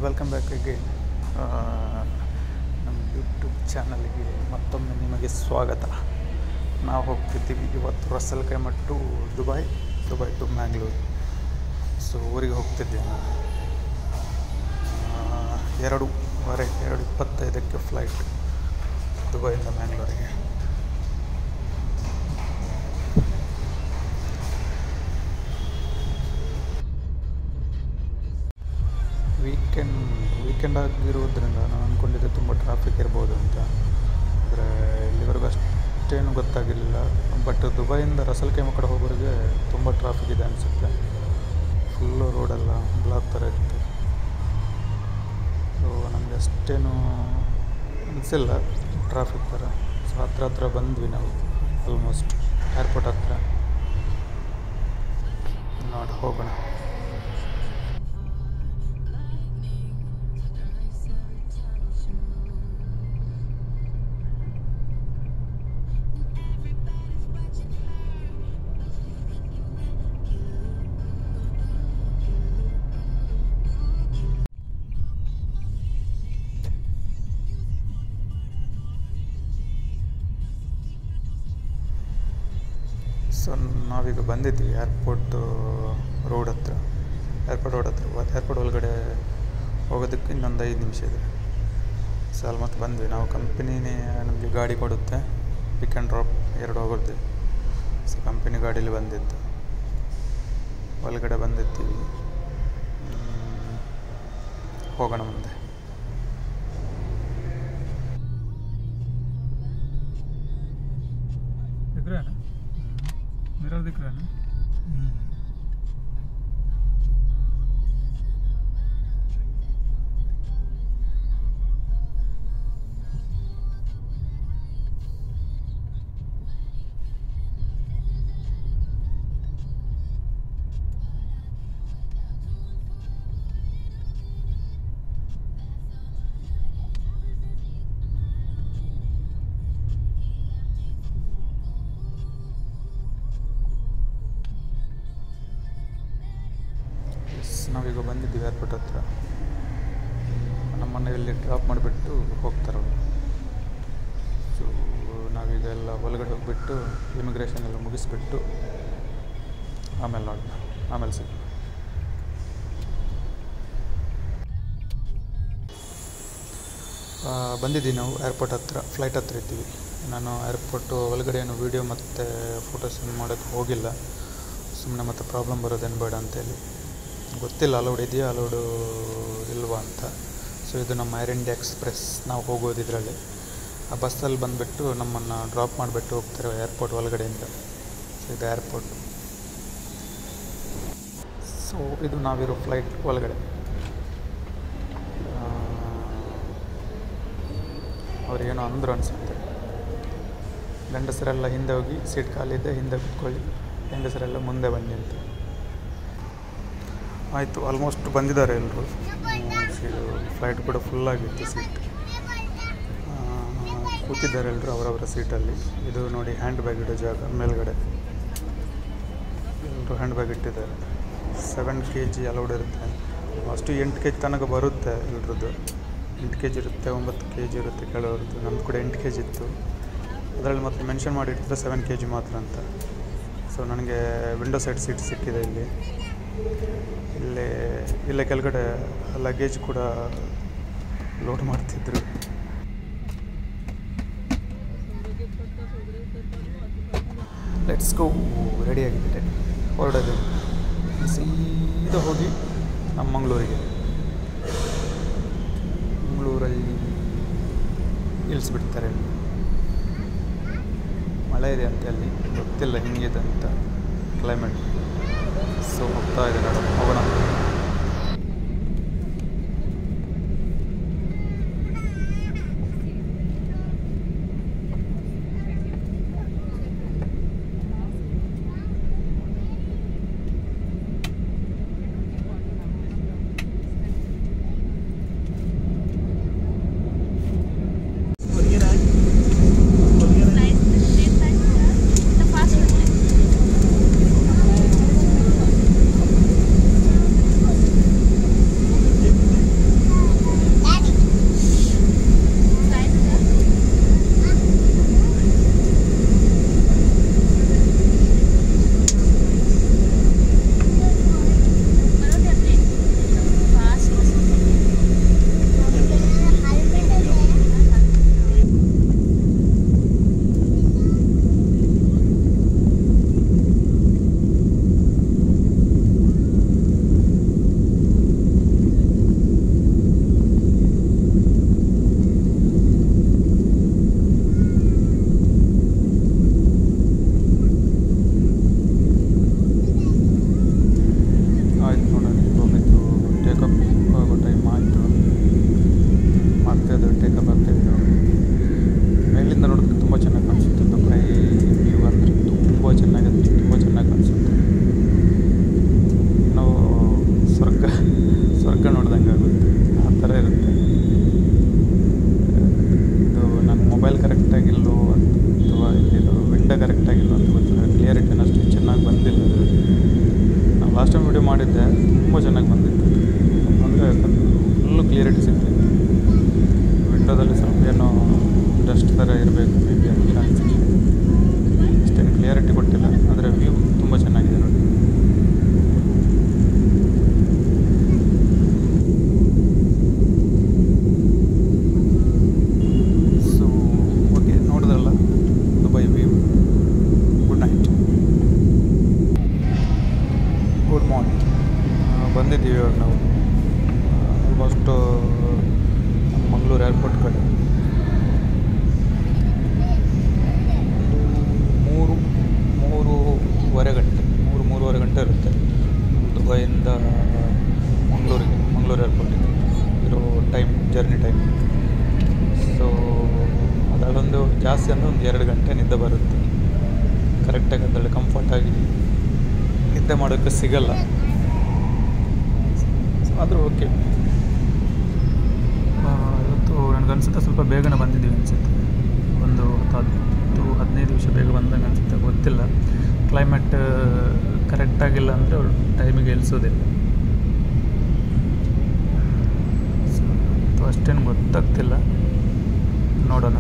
Welcome back again ನಮ್ಮ YouTube ಚಾನಲ್ಗೆ ಮತ್ತೊಮ್ಮೆ ನಿಮಗೆ ಸ್ವಾಗತ ನಾವು ಹೋಗ್ತಿದ್ದೀವಿ ಇವತ್ತು Ras al Khaimah to Dubai Dubai to Mangalore so ಊರಿಗೆ ಹೋಗ್ತಿದ್ದೀವಿ ನಾನು ಆ, ಎರಡೂವರೆ ಎರಡು ಇಪ್ಪತ್ತೈದಕ್ಕೆ ಫ್ಲೈಟ್ ದುಬೈಯಿಂದ ಮ್ಯಾಂಗ್ಳೂರಿಗೆ ವೀಕೆಂಡ್ ವೀಕೆಂಡ್ ಆಗಿರುವುದರಿಂದ ನಾನು ಅಂದ್ಕೊಂಡಿದ್ದೆ ತುಂಬ ಟ್ರಾಫಿಕ್ ಇರ್ಬೋದು ಅಂತ ಆದರೆ ಇಲ್ಲಿವರೆಗೂ ಅಷ್ಟೇನು ಗೊತ್ತಾಗಿರಲಿಲ್ಲ ಬಟ್ ದುಬೈಯಿಂದ ರಸಲ್ ಕೈಮ ಕಡೆ ಹೋಗೋರಿಗೆ ತುಂಬ ಟ್ರಾಫಿಕ್ ಇದೆ ಅನಿಸುತ್ತೆ ಫುಲ್ಲು ರೋಡೆಲ್ಲ ಬ್ಲಾಕ್ ಥರ ಇತ್ತು ಸೊ ನಮಗೆ ಅಷ್ಟೇನು ಅನಿಸಿಲ್ಲ ಟ್ರಾಫಿಕ್ ಥರ ಸೊ ಹತ್ರ ಹತ್ರ ಬಂದ್ವಿ ನಾವು ಆಲ್ಮೋಸ್ಟ್ ಏರ್ಪೋರ್ಟ್ ಹತ್ರ ನೋಡಿ ಹೋಗೋಣ ಸೊ ನಾವೀಗ ಬಂದಿದ್ವಿ ಏರ್ಪೋರ್ಟ್ ರೋಡ್ ಹತ್ರ ಏರ್ಪೋರ್ಟ್ ರೋಡ್ ಹತ್ರ ಏರ್ಪೋರ್ಟ್ ಒಳಗಡೆ ಹೋಗೋದಕ್ಕೆ ಇನ್ನೊಂದು ಐದು ನಿಮಿಷ ಇದೆ ಸೊ ಅಲ್ಲಿ ಮತ್ತೆ ಬಂದ್ವಿ ನಾವು ಕಂಪನಿನೇ ನಮಗೆ ಗಾಡಿ ಕೊಡುತ್ತೆ ಪಿಕ್ ಆ್ಯಂಡ್ ಡ್ರಾಪ್ ಎರಡು ಹೋಗುತ್ತೆ ಸೊ ಕಂಪನಿ ಗಾಡೀಲಿ ಬಂದಿದ್ದು ಒಳಗಡೆ ಬಂದಿರ್ತೀವಿ ಹ್ಮ್. ಹೋಗೋಣ ಮುಂದೆ दिख रहा है ना मिरर दिख रहा है ना ಎಸ್ ನಾವೀಗ ಬಂದಿದ್ದೀವಿ ಏರ್ಪೋರ್ಟ್ ಹತ್ರ ನಮ್ಮನ್ನು ಇಲ್ಲಿ ಡ್ರಾಪ್ ಮಾಡಿಬಿಟ್ಟು ಹೋಗ್ತಾರೆ ಅವರು ಸೊ ನಾವೀಗ ಎಲ್ಲ ಒಳಗಡೆ ಹೋಗಿಬಿಟ್ಟು ಇಮಿಗ್ರೇಷನ್ ಎಲ್ಲ ಮುಗಿಸ್ಬಿಟ್ಟು ಆಮೇಲೆ ನೋಡೋಣ ಆಮೇಲೆ ಸಿಗೋಣ ಆ, ಬಂದಿದ್ದೀವಿ ನಾವು ಏರ್ಪೋರ್ಟ್ ಹತ್ರ ಫ್ಲೈಟ್ ಹತ್ರ ಇದ್ದೀವಿ ನಾನು ಏರ್ಪೋರ್ಟು ಒಳಗಡೆ ಏನು ವೀಡಿಯೋ ಮತ್ತು ಫೋಟೋಸ್ ಮಾಡೋಕ್ಕೆ ಹೋಗಿಲ್ಲ ಸುಮ್ಮನೆ ಮತ್ತೆ ಪ್ರಾಬ್ಲಮ್ ಬರೋದೇನು ಬೇಡ ಅಂತೇಳಿ ಗೊತ್ತಿಲ್ಲ ಅಲೌಡ್ ಇದೆಯಾ ಅಲೌಡು ಇಲ್ವಾ ಅಂತ ಸೊ ಇದು ನಮ್ಮ ಏರ್ ಇಂಡಿಯಾ ಎಕ್ಸ್ಪ್ರೆಸ್ ನಾವು ಹೋಗೋದು ಇದರಲ್ಲಿ ಆ ಬಸ್ಸಲ್ಲಿ ಬಂದುಬಿಟ್ಟು ನಮ್ಮನ್ನು ಡ್ರಾಪ್ ಮಾಡಿಬಿಟ್ಟು ಹೋಗ್ತಾರೆ ಏರ್ಪೋರ್ಟ್ ಒಳಗಡೆಯಿಂದ ಸೊ ಇದು ಏರ್ಪೋರ್ಟ್ ಸೊ ಇದು ನಾವಿರೋ ಫ್ಲೈಟ್ ಒಳಗಡೆ ಆ, ಅವ್ರೇನೋ ಅಂದರು ಅನಿಸುತ್ತೆ ಗಂಡಸರೆಲ್ಲ ಹಿಂದೆ ಹೋಗಿ ಸೀಟ್ ಖಾಲಿದೆ ಹಿಂದೆ ಕೂತ್ಕೊಳ್ಳಿ ಹೆಂಗಸರೆಲ್ಲ ಮುಂದೆ ಬನ್ನಿ ಅಂತ ಆಯಿತು ಆಲ್ಮೋಸ್ಟ್ ಬಂದಿದ್ದಾರೆ ಎಲ್ಲರೂ ಫ್ಲೈಟ್ ಕೂಡ ಫುಲ್ಲಾಗಿತ್ತು ಸೀಟ್ ಕೂತಿದ್ದಾರೆ ಎಲ್ಲರೂ ಅವರವರ ಸೀಟಲ್ಲಿ ಇದು ನೋಡಿ ಹ್ಯಾಂಡ್ ಬ್ಯಾಗ್ ಇಡೋ ಜಾಗ ಮೇಲ್ಗಡೆ ಎಲ್ಲರೂ ಹ್ಯಾಂಡ್ ಬ್ಯಾಗ್ ಇಟ್ಟಿದ್ದಾರೆ ಸೆವೆನ್ ಕೆ ಜಿ ಅಲೌಡ್ ಇರುತ್ತೆ ಅಷ್ಟು ಎಂಟು ಕೆ ಜಿ ತನಕ ಬರುತ್ತೆ ಎಲ್ರದ್ದು ಎಂಟು ಕೆ ಜಿ ಇರುತ್ತೆ ಒಂಬತ್ತು ಕೆ ಜಿ ಇರುತ್ತೆ ಕೆಲವ್ರದ್ದು ನಮ್ಮದು ಕೂಡ ಎಂಟು ಕೆ ಜಿ ಇತ್ತು ಅದರಲ್ಲಿ ಮತ್ತೆ ಮೆನ್ಷನ್ ಮಾಡಿಟ್ಟಿದ್ರೆ ಸೆವೆನ್ ಕೆ ಜಿ ಮಾತ್ರ ಅಂತ ಸೊ ನನಗೆ ವಿಂಡೋ ಸೈಡ್ ಸೀಟ್ ಸಿಕ್ಕಿದೆ ಇಲ್ಲಿ ಇಲ್ಲೇ ಇಲ್ಲೇ ಕೆಳಗಡೆ ಲಗೇಜ್ ಕೂಡ ಲೋಡ್ ಮಾಡ್ತಿದ್ರು ಲೆಟ್ಸ್ ಗೋ ರೆಡಿಯಾಗಿದೆ ಹೊರಡೋದು ಸೀದಾ ಹೋಗಿ ನಮ್ಮ ಮಂಗಳೂರಿಗೆ ಮಂಗಳೂರಲ್ಲಿ ಇಳಿಸ್ಬಿಡ್ತಾರೆ ಮಳೆ ಇದೆ ಅಂತ ಅಲ್ಲಿ ಗೊತ್ತಿಲ್ಲ ಹಿಂಗಿದೆ ಅಂತ ಕ್ಲೈಮೇಟ್ ಸೊ ಹೋಗ್ತಾ ಇದೆ ಮೇಡಮ್ ಹೋಗೋಣ The fast one. ಕರೆಕ್ಟಾಗಿಲ್ಲ ಅಂತ ಗೊತ್ತಿಲ್ಲ ಕ್ಲಿಯರಿಟಿನ ಅಷ್ಟು ಚೆನ್ನಾಗಿ ಬಂದಿಲ್ಲ ನಾನು ಲಾಸ್ಟ್ ಟೈಮ್ ವಿಡಿಯೋ ಮಾಡಿದ್ದೆ ತುಂಬ ಚೆನ್ನಾಗಿ ಬಂದಿತ್ತು ಅಂದರೆ ಫುಲ್ಲು ಕ್ಲಿಯರಿಟಿ ಸಿಗ್ತಿದೆ ವಿಂಡೋದಲ್ಲಿ ಸ್ವಲ್ಪ ಏನೋ ಡಸ್ಟ್ ಥರ ಇರಬೇಕು ಮೇ ಬಿ ಅಂತ ಅನಿಸಿಕೆ ಅಷ್ಟೇನು ಕ್ಲಿಯರಿಟಿ ಕೊಟ್ಟಿಲ್ಲ ಆದರೆ ವ್ಯೂ ತುಂಬ ಚೆನ್ನಾಗಿದೆ ನೋಡಿ ಸೊ ಓಕೆ ನೋಡಿದ್ರಲ್ಲ Dubai view good night good morning ಬಂದಿದ್ದೀವಿ ಇವಾಗ ನಾವು ಆಲ್ಮೋಸ್ಟು ಮಂಗಳೂರು ಏರ್ಪೋರ್ಟ್ ಕಡೆ ಮೂರು ಮೂರುವರೆ ಗಂಟೆ ಮೂರು ಮೂರುವರೆ ಗಂಟೆ ಇರುತ್ತೆ ದುಬೈಯಿಂದ ಮಂಗಳೂರಿಗೆ ಮಂಗಳೂರು ಏರ್ಪೋರ್ಟಿಗೆ ಇರೋ ಟೈಮ್ ಜರ್ನಿ ಟೈಮ್ ಸೊ ಅದರಲ್ಲೊಂದು ಜಾಸ್ತಿ ಅಂದರೆ ಒಂದು ಎರಡು ಗಂಟೆ ನಿದ್ದೆ ಬರುತ್ತೆ ಕರೆಕ್ಟಾಗಿ ಅದರಲ್ಲಿ ಕಂಫರ್ಟಾಗಿ ನಿದ್ದೆ ಮಾಡೋಕ್ಕೆ ಸಿಗಲ್ಲ ಆದರೂ ಓಕೆ ಇವತ್ತು ನನಗನ್ಸುತ್ತೆ ಸ್ವಲ್ಪ ಬೇಗನೆ ಬಂದಿದ್ದೀವಿ ಅನಿಸುತ್ತೆ ಒಂದು ಹತ್ತು ಹತ್ತು ಹದಿನೈದು ನಿಮಿಷ ಬೇಗ ಬಂದಂಗೆ ಅನಿಸುತ್ತೆ ಗೊತ್ತಿಲ್ಲ ಕ್ಲೈಮೇಟ್ ಕರೆಕ್ಟಾಗಿಲ್ಲ ಅಂದರೆ ಟೈಮಿಗೆ ಇಳಿಸೋದಿಲ್ಲ ಸೊ ಅಷ್ಟೇನು ಗೊತ್ತಾಗ್ತಿಲ್ಲ ನೋಡೋಣ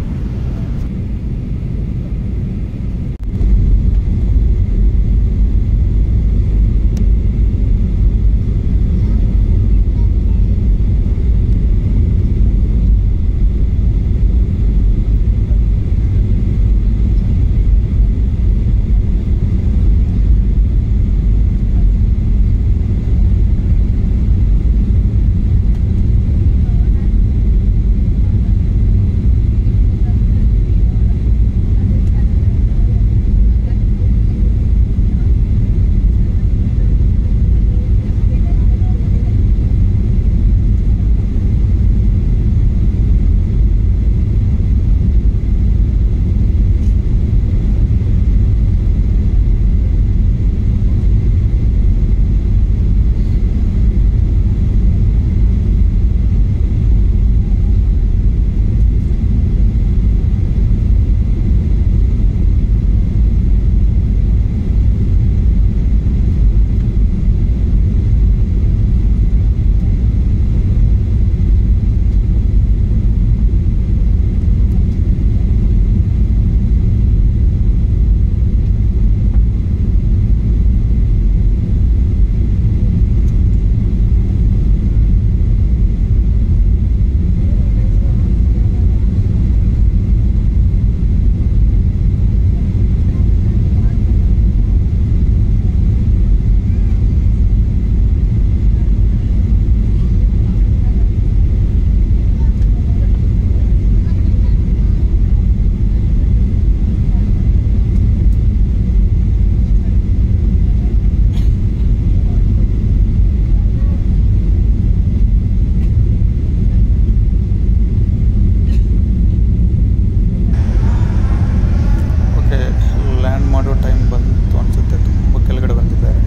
ಓಕೆ ಲ್ಯಾಂಡ್ ಮಾಡೋ ಟೈಮ್ ಬಂತು ಅನಿಸುತ್ತೆ ತುಂಬ ಕೆಳಗಡೆ ಬಂದಿದ್ದಾರೆ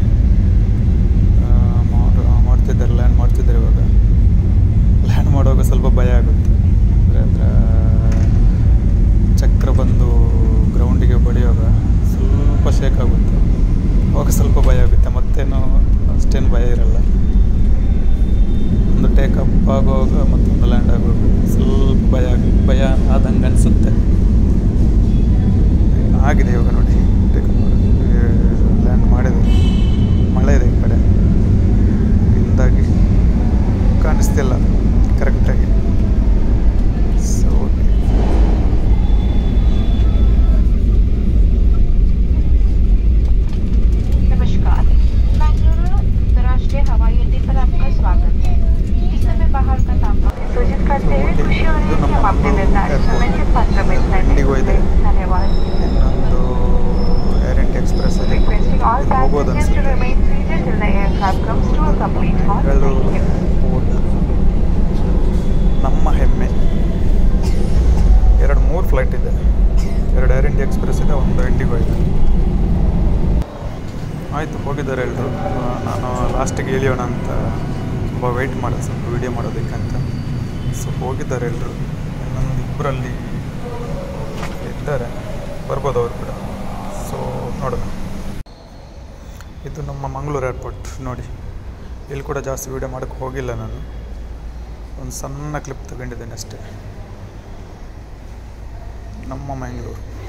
ಆ, ಮಾಡು ಮಾಡ್ತಿದ್ದಾರೆ ಲ್ಯಾಂಡ್ ಮಾಡ್ತಿದ್ದಾರೆ ಇವಾಗ ಲ್ಯಾಂಡ್ ಮಾಡುವಾಗ ಸ್ವಲ್ಪ ಭಯ ಆಗುತ್ತೆ ಅಂದರೆ ಅದರ ಚಕ್ರ ಬಂದು ಗ್ರೌಂಡಿಗೆ ಬಡಿಯುವಾಗ ಸ್ವಲ್ಪ ಶೇಕ್ ಆಗುತ್ತೆ ಅವಾಗ ಸ್ವಲ್ಪ ಭಯ ಆಗುತ್ತೆ ಮತ್ತೇನು ಅಷ್ಟೇನು ಭಯ ಇರಲ್ಲ ಒಂದು ಟೇಕ್ ಅಪ್ ಆಗುವಾಗ ಮತ್ತೊಂದು ಲ್ಯಾಂಡ್ ಆಗುವಾಗ ಸ್ವಲ್ಪ ಭಯ ಆಗಿ ಭಯ ಆದಂಗೆ ಅನಿಸುತ್ತೆ ಆಗಿದೆ ಇವಾಗ ನೋಡಿ ಟೇಕಪ್ ಲ್ಯಾಂಡ್ ಮಾಡಿದೆ ಮಳೆ ಇದೆ ಈ ಕಡೆ ಹಿಂದಾಗಿ ಕಾಣಿಸ್ತಿಲ್ಲ ಕರೆಕ್ಟಾಗಿ ಸೊ ಓಕೆ नमस्कार बेंगलुरु अंतर्राष्ट्रीय हवाई अड्डे पर आपका स्वागत है इस समय बाहर का तापमान सूचित करते हुए खुशी हो रही है कि हम अपने निर्धारित समय से पंद्रह मिनट पहले इंडिगो ಇದೆ. पहुंचे। धन्यवाद ಇನ್ನೊಂದು ಏರ್ ಇಂಡಿಯಾ ಎಕ್ಸ್ಪ್ರೆಸ್ ಇದೆ Requesting all ಇದು ಹೋಗೋದು passengers to ಅನಿಸುತ್ತೆ remain seated till the aircraft comes to a complete halt. Bengaluru Thank you. Port ನಮ್ಮ ಹೆಮ್ಮೆ ಎರಡು ಮೂರು ಫ್ಲೈಟ್ ಇದೆ ಎರಡು ಏರ್ ಇಂಡಿಯಾ ಎಕ್ಸ್ಪ್ರೆಸ್ ಇದೆ ಒಂದು ಇಂಡಿಗೋ ಇದೆ ಆಯಿತು ಹೋಗಿದ್ದಾರೆ ಎಲ್ಲರೂ ನಾನು ಲಾಸ್ಟಿಗೆ ಇಳಿಯೋಣ ಅಂತ ತುಂಬ ವೆಯ್ಟ್ ಮಾಡಿದೆ ಸ್ವಲ್ಪ ವೀಡಿಯೋ ಮಾಡೋದಕ್ಕೆ ಅಂತ ಸೊ ಹೋಗಿದ್ದಾರೆ ಎಲ್ಲರೂ ಇನ್ನೊಂದು ಇಬ್ಬರಲ್ಲಿ ಇದ್ದಾರೆ ಬರ್ಬೋದು ಅವರು ಕೂಡ ನೋಡೋಣ ಇದು ನಮ್ಮ ಮಂಗಳೂರು ಏರ್ಪೋರ್ಟ್ ನೋಡಿ ಇಲ್ಲಿ ಕೂಡ ಜಾಸ್ತಿ ವೀಡಿಯೋ ಮಾಡೋಕ್ಕೆ ಹೋಗಿಲ್ಲ ನಾನು ಒಂದು ಸಣ್ಣ ಕ್ಲಿಪ್ ತಗೊಂಡಿದ್ದೇನೆ ಅಷ್ಟೇ ನಮ್ಮ ಮಂಗಳೂರು